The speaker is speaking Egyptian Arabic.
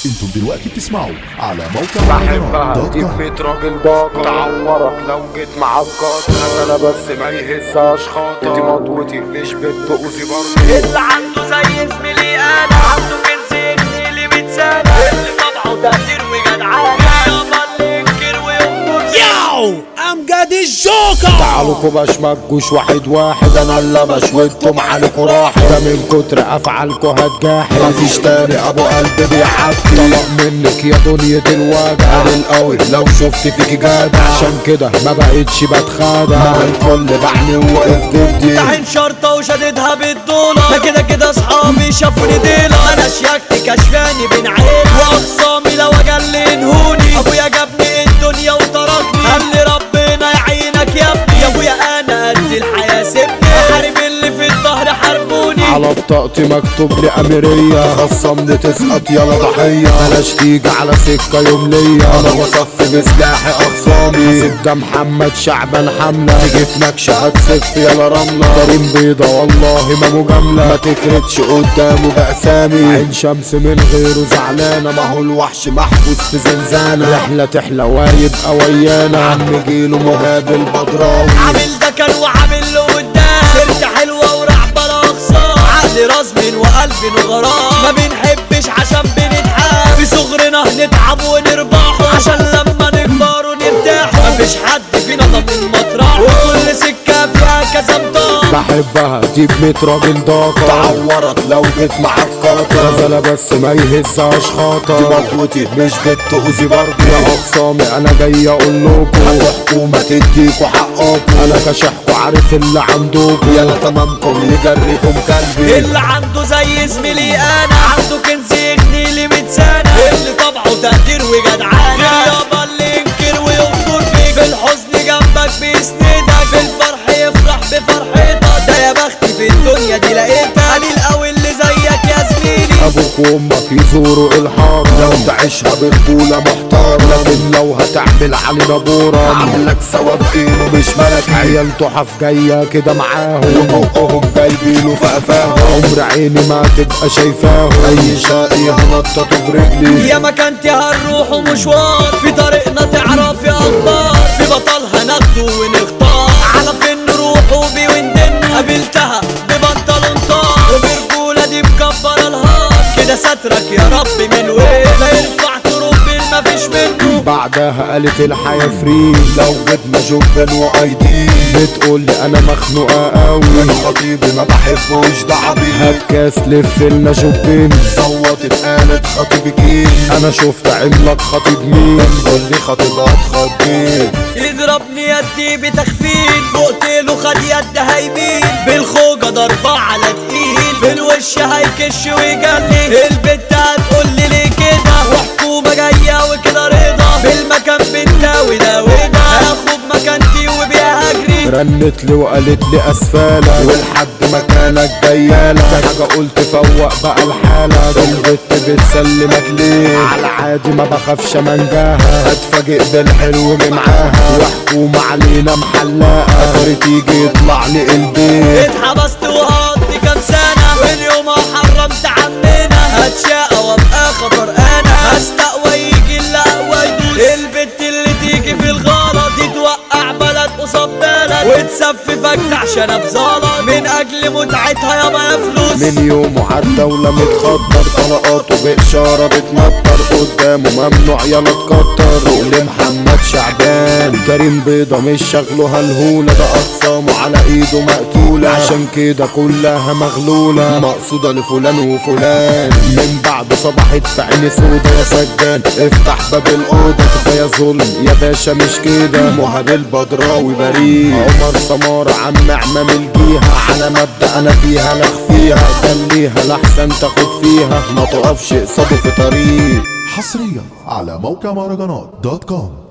انتم دلوقتي بتسمعوا على موقع بحبها دوت دي كوم. بيت راجل ضاقة تعورك لو جيت معاك قطر انا بس ما يهزهاش خاطر دي مضوتي مش بنت اوزي برضه اللي عنده زي زميلي انا عنده كنز يغني لي 100 سنه اللي طبعه تقدير وجدعانه يابا اللي ينكر وينكر ياو امجد الجوكر تعالوا كوباش مجوش واحد واحد انا اللي بشوتكم عليكوا راحة ده من كتر افعالكوا هتجاحد مفيش تاني ابو قلب بيعدي طلق منك يا دنيا الوجع القوي لو شفت فيك جدع عشان كده ما بقتش بتخادع مع الكل بعني وقف ضدي طحن شرطة وشددها بالدولار ده كده كده اصحابي شافوني ديلا انا شياكتي كشفاني بين عيلة واخصامي لو اجل ينهوني ابويا جابني الدنيا وتركني قال لي ربنا يعينك يا ابني يا ابويا انا قد الحياة سيبني حارب اللي في الظهر حاربوني على بطاقتي مكتوب لي أميرية خصمني تسقط يلا ضحية بلاش تيجي على سكة يوم ليا أنا بصفي بسلاحي أخصامي حاسب ده محمد شعبان حملة تيجي في نكشة هتسف يلا رملة كريم بيضة والله ما مجاملة ما تكردش قدامه بأسامي عين شمس من غيره زعلانة ما هو الوحش محبوس في زنزانة رحلة تحلى ويبقى ويانا عم جيله مهاب البدراوي عامل ده كان وعامل له قدام سيرت حلوة ورعبة لا أخسار عقل راس من وقلب وغرام ما بنحبش عشان بنتحاب في صغرنا نتعب ونربحه عشان لما نكبر ونرتاح مفيش حد فينا ضامن مطرح وكل سكة فيها كذا مطار بحبها دي بميت راجل ضاقة تعورت لو جيت معاك قاطع نزلة بس ما يهزهاش خاطر دي مطوتي مش بتأذي برضه يا أخصامي أنا جاي أقول لكم حكومة تديكوا حقكم أنا كشحكوا عارف اللي عندكم يلا تمامكم يجريكم كلبي اللي عنده زي زميلي انا عنده كنز يغني لي 100 سنه اللي طبعه تقدير وجدعانه يابا اللي ينكر وينكر فيك في الحزن جنبك بيسندك في الفرح يفرح بفرحتك ده يا بختي في الدنيا دي لقيتك قليل قوي اللي زيك يا زميلي ابوك وامك يزوروا الحار لو تعيشها برجولة محتار لكن لو هتعمل علينا بورا عاملك سوا بايده مش ملك عيال تحف جاية كده معاهم وبقهم جايبينه في قفاهم عمر عيني ما تبقى شايفاهم اي شقي هنططه برجلي يا مكانتي هنروح مشوار في طريقنا تعرفي اخبار في بطلها ناخده ونختار على فين نروح وبي وندن قابلتها ببنطلون طار وبرجولة دي مكبرة الهار كده سترك يا رب من وين لا ينفع تروح بالمفيش منه بعدها قالت الحياة فري لو جبنا جبن وايدي بتقول لي انا مخنوقة قوي انا خطيبي ما بحبوش ده عبيط هات كاس لف لنا جبين صوتت قالت خطيبك ايه انا شفت عملك خطيب مين قول لي خطيبك خطيب يضربني يدي بتخفيل فوقت له خد يد هيمين بالخوجة ضربة على تقيل في الوش هيكش ويجلي البت هتقول لي ليه كده وحكومة جاية وكده رضا بالمكان بنتاوي ده وده هاخد مكانتي وبيها هجري رنت لي وقالت لي اسفالة ولحد مكانك جايالة حاجة قلت فوق بقى الحالة ده البت بتسلمك ليه على عادي ما بخافش منجاها هتفاجئ بالحلو اللي معاها وحكومة علينا محلاقة اخر تيجي يطلع لي البيت اتحبست وهقضي كام سنة واليوم حرمت عننا هتشقى وابقى خطر انا هستقوى يجي اللي اقوى يدوس البت اللي تيجي في الغلط دي توقع بلد قصاد بلد وتسففك عشان بزلط من اجل متعتها يابا يا فلوس من يومه عدى ولا متخطر طلقاته بإشارة بتنطر قدامه ممنوع يلا تكتر رقل محمد شعبان كريم بيضة مش شغله هالهولة ده أقسامه على إيده مقتولة عشان كده كلها مغلولة مقصودة لفلان وفلان من بعد صبحت في عيني سودا يا سجان افتح باب الأوضة كفاية ظلم يا باشا مش كده مهاب البدراوي بريء عمر سمارة عم عمام الجيهة على مبدأ أنا فيها لا أخفيها خليها لأحسن تاخد فيها ما تقفش قصاده في طريق حصريا على موقع مهرجانات دوت كوم